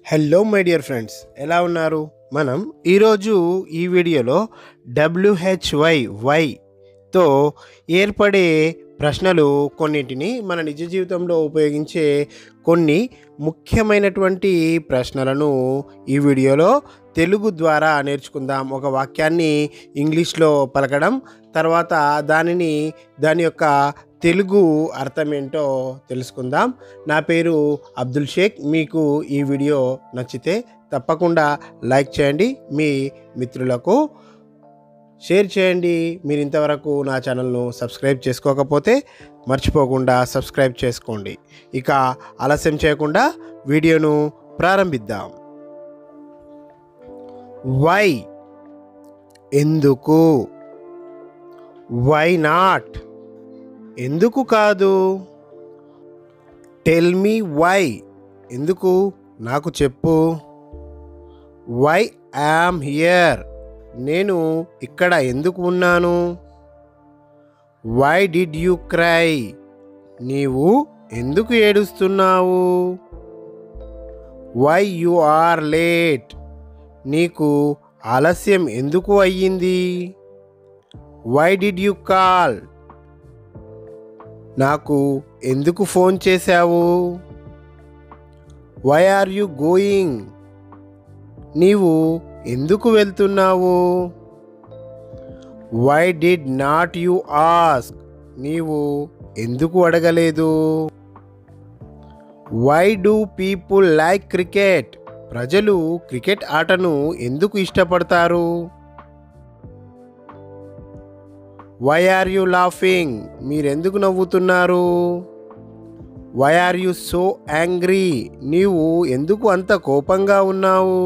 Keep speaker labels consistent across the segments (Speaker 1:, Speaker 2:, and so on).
Speaker 1: hello my dear friends ఎలా ఉన్నారు మనం ఈరోజు ఈ వీడియోలో డబ్ల్యూహెచ్వై వైతో ఏర్పడే ప్రశ్నలు కొన్నింటిని మన నిజ జీవితంలో ఉపయోగించే కొన్ని ముఖ్యమైనటువంటి ప్రశ్నలను ఈ వీడియోలో తెలుగు ద్వారా నేర్చుకుందాం ఒక వాక్యాన్ని ఇంగ్లీష్లో పలకడం తర్వాత దానిని దాని యొక్క తెలుగు అర్థం ఏంటో తెలుసుకుందాం నా పేరు అబ్దుల్ షేక్ మీకు ఈ వీడియో నచ్చితే తప్పకుండా లైక్ చేయండి మీ మిత్రులకు షేర్ చేయండి మీరు ఇంతవరకు నా ఛానల్ను సబ్స్క్రైబ్ చేసుకోకపోతే మర్చిపోకుండా సబ్స్క్రైబ్ చేసుకోండి ఇక ఆలస్యం చేయకుండా వీడియోను ప్రారంభిద్దాం వై ఎందుకు వై నాట్ ఎందుకు కాదు టెల్ మీ వై ఎందుకు నాకు చెప్పు వై యామ్ హియర్ నేను ఇక్కడ ఎందుకు ఉన్నాను వై డిడ్ యూ క్రై నీవు ఎందుకు ఏడుస్తున్నావు వై యు ఆర్ లేట్ నీకు ఆలస్యం ఎందుకు అయ్యింది వై డిడ్ యు కాల్ నాకు ఎందుకు ఫోన్ చేశావు వై ఆర్ యు గోయింగ్ నీవు ఎందుకు వెళ్తున్నావు why did not you ask నీవు ఎందుకు అడగలేదు why do people like cricket ప్రజలు క్రికెట్ ఆటను ఎందుకు ఇష్టపడతారు వై ఆర్ యు లాఫింగ్ మీరెందుకు నవ్వుతున్నారు why are you so angry నీవు ఎందుకు అంత కోపంగా ఉన్నావు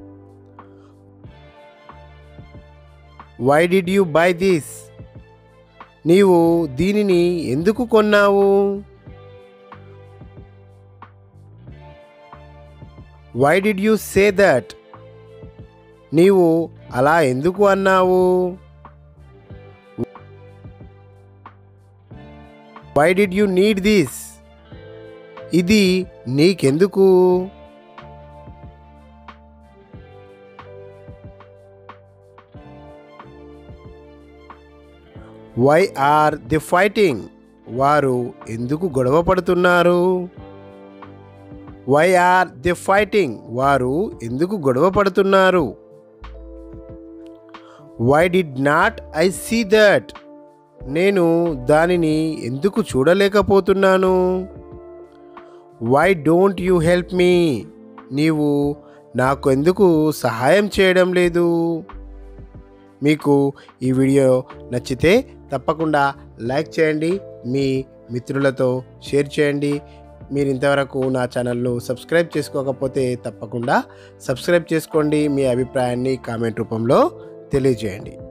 Speaker 1: why did you buy this నీవు దీనిని ఎందుకు కొన్నావు why did you say that నీవు అలా ఎందుకు అన్నావు why did you need this ఇది నీకెందుకు వై ఆర్ ది ఫైటింగ్ వారు ఎందుకు గొడవ పడుతున్నారు వై ఆర్ ది ఫైటింగ్ వారు ఎందుకు గొడవ పడుతున్నారు why did not I see that నేను దానిని ఎందుకు చూడలేకపోతున్నాను why don't you help me నీవు నాకు ఎందుకు సహాయం చేయడం లేదు మీకు ఈ వీడియో నచ్చితే తప్పకుండా లైక్ చేయండి మీ మిత్రులతో షేర్ చేయండి మీరు ఇంతవరకు నా ఛానల్ను సబ్స్క్రైబ్ చేసుకోకపోతే తప్పకుండా సబ్స్క్రైబ్ చేసుకోండి మీ అభిప్రాయాన్ని కామెంట్ రూపంలో తెలియజేయండి